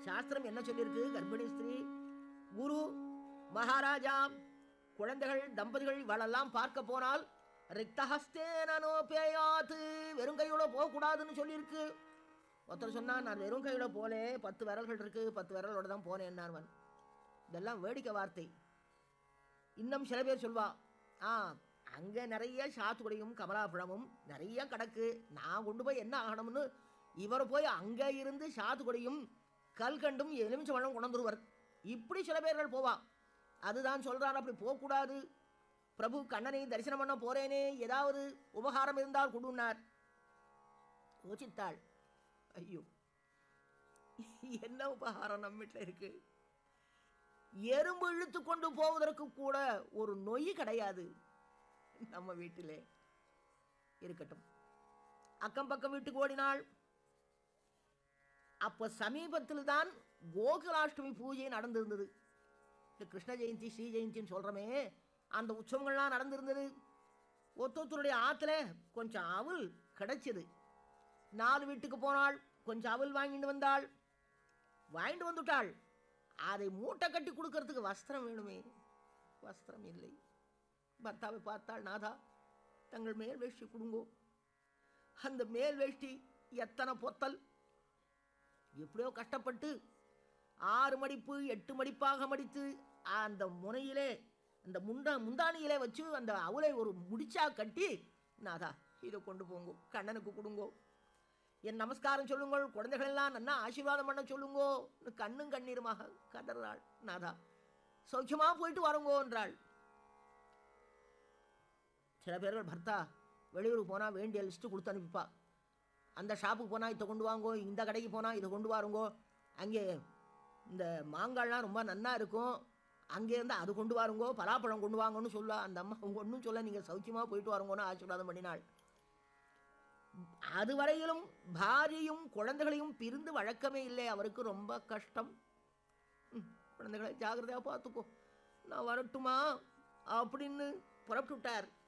சாஸ்திரம் என்ன சொல்லியிருக்கு கர்ப்பிணி ஸ்திரீ குரு மகாராஜா குழந்தைகள் தம்பதிகள் இவளெல்லாம் பார்க்க போனால் ரிக்தஹஸ்தேனோபேயாத்து வெறும் கையோட போகக்கூடாதுன்னு சொல்லியிருக்கு ஒருத்தர் சொன்னா நான் வெறும் கையோட போலே பத்து விரல்கள் இருக்கு பத்து விரலோட தான் போனேன் நான் இதெல்லாம் வேடிக்கை வார்த்தை இன்னும் சில பேர் சொல்வா ஆ அங்கே நிறைய சாத்துக்குடியும் கமலாபழமும் நிறைய கிடக்கு நான் கொண்டு போய் என்ன ஆகணும்னு இவர் போய் அங்கே இருந்து சாத்துக்குடியும் கல்கண்டும் எலுமிச்சை பழம் கொண்டுருவர் இப்படி சில பேர்கள் போவா அதுதான் சொல்றார் அப்படி போகக்கூடாது பிரபு கண்ணனை தரிசனம் பண்ண போறேனே ஏதாவது உபகாரம் இருந்தால் கொடுனார் யோசித்தாள் ஐயோ என்ன உபகாரம் நம்ம வீட்டில் இருக்கு எறும்பு இழுத்து கொண்டு போவதற்கு கூட ஒரு நொய் கிடையாது நம்ம வீட்டிலே இருக்கட்டும் அக்கம் பக்கம் வீட்டுக்கு ஓடினாள் அப்ப சமீபத்தில் தான் கோகுலாஷ்டமி பூஜை நடந்திருந்தது இந்த கிருஷ்ண ஜெயந்தி ஸ்ரீ ஜெயந்தின்னு சொல்றோமே அந்த உற்சவங்கள்லாம் நடந்திருந்தது ஒத்தொத்தருடைய ஆத்துல கொஞ்சம் அவல் கிடைச்சது நாலு வீட்டுக்கு போனாள் கொஞ்சம் அவல் வாங்கிட்டு வந்தாள் வாங்கிட்டு வந்துட்டாள் அதை மூட்டை கட்டி கொடுக்கறதுக்கு வஸ்திரம் வேணுமே வஸ்திரம் இல்லை பர்த்தாவை பார்த்தாள் நாதா தங்கள் மேல் வேஷ்டி கொடுங்கோ அந்த மேல் வேஷ்டி எத்தனை பொத்தல் எப்படியோ கஷ்டப்பட்டு ஆறு மடிப்பு எட்டு மடிப்பாக மடித்து அந்த முனையிலே அந்த முண்டா முந்தானியிலே வச்சு அந்த அவலை ஒரு முடிச்சா கட்டி நாதா இதை கொண்டு போங்கோ கண்ணனுக்கு கொடுங்கோ என் நமஸ்காரம் சொல்லுங்கள் குழந்தைகள் எல்லாம் நன்னா ஆசீர்வாதம் பண்ண சொல்லுங்கோ கண்ணும் கண்ணீருமாக கதறாள் நாதா சௌக்கியமா போயிட்டு வரங்கோ என்றாள் சில பேர்கள் பர்த்தா வெளியூருக்கு போனால் வேண்டிய லிஸ்ட்டு கொடுத்து அனுப்பிப்பா அந்த ஷாப்புக்கு போனால் இதை கொண்டு வாங்கோ இந்த கடைக்கு போனால் இதை கொண்டு வாருங்கோ அங்கே இந்த மாங்காய்லாம் ரொம்ப நன்னா இருக்கும் அங்கேருந்து அது கொண்டு வாருங்கோ பலாப்பழம் கொண்டு வாங்கன்னு சொல்ல அந்த அம்மா ஒன்றும் சொல்ல நீங்கள் சௌக்கியமாக போயிட்டு வாருங்கன்னு ஆசீர்வாதம் பண்ணினாள் அதுவரையிலும் பாரியையும் குழந்தைகளையும் பிரிந்து வழக்கமே இல்லை அவருக்கு ரொம்ப கஷ்டம் ம், குழந்தைகளை ஜாகிரதையாக பார்த்துக்கோ நான் வரட்டுமா அப்படின்னு புறப்பட்டு விட்டார்